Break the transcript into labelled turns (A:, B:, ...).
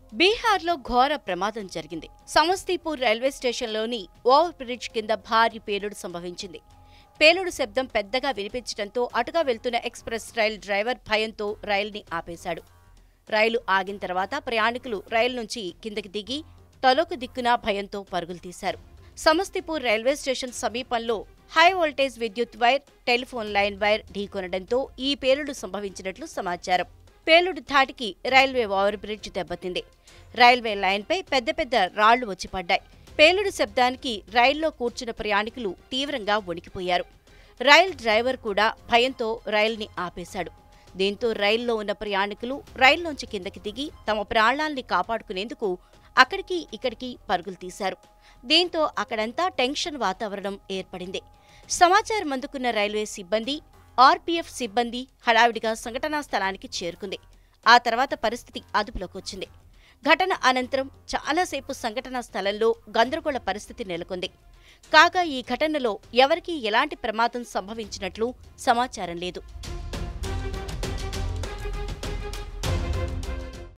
A: బీహార్లో ఘోర ప్రమాదం జరిగింది సమస్తీపూర్ రైల్వే స్టేషన్లోని ఓవర్ బ్రిడ్జ్ కింద భారీ పేలుడు సంభవించింది పేలుడు శబ్దం పెద్దగా వినిపించడంతో అటుగా వెళ్తున్న ఎక్స్ప్రెస్ రైల్ డ్రైవర్ భయంతో రైలుని ఆపేశాడు రైలు ఆగిన తర్వాత ప్రయాణికులు రైలు నుంచి కిందకి దిగి తలొక దిక్కున భయంతో పరుగులు తీశారు సమస్తీపూర్ రైల్వే స్టేషన్ సమీపంలో హై వోల్టేజ్ విద్యుత్ వైర్ టెలిఫోన్ లైన్ వైర్ ఢీకొనడంతో ఈ పేలుడు సంభవించినట్లు సమాచారం పేలుడు ధాటికి రైల్వే ఓవర్ బ్రిడ్జ్ దెబ్బతింది రైల్వే లైన్పై పెద్ద పెద్ద రాళ్లు వచ్చి పడ్డాయి పేలుడు శబ్దానికి రైల్లో కూర్చున్న ప్రయాణికులు తీవ్రంగా వణికిపోయారు రైల్ డ్రైవర్ కూడా భయంతో రైల్ని ఆపేశాడు దీంతో రైల్లో ఉన్న ప్రయాణికులు రైల్లోంచి కిందకి దిగి తమ ప్రాణాల్ని కాపాడుకునేందుకు అక్కడికి ఇక్కడికి పరుగులు తీశారు దీంతో అక్కడంతా టెన్షన్ వాతావరణం ఏర్పడింది సమాచారం అందుకున్న రైల్వే సిబ్బంది ఆర్పీఎఫ్ సిబ్బంది హడావిడిగా సంఘటనా స్థలానికి చేరుకుంది ఆ తర్వాత పరిస్థితి అదుపులోకి వచ్చింది ఘటన అనంతరం చాలాసేపు సంఘటనా స్థలంలో గందరగోళ పరిస్థితి నెలకొంది కాగా ఈ ఘటనలో ఎవరికీ ఎలాంటి ప్రమాదం సంభవించినట్లు సమాచారం లేదు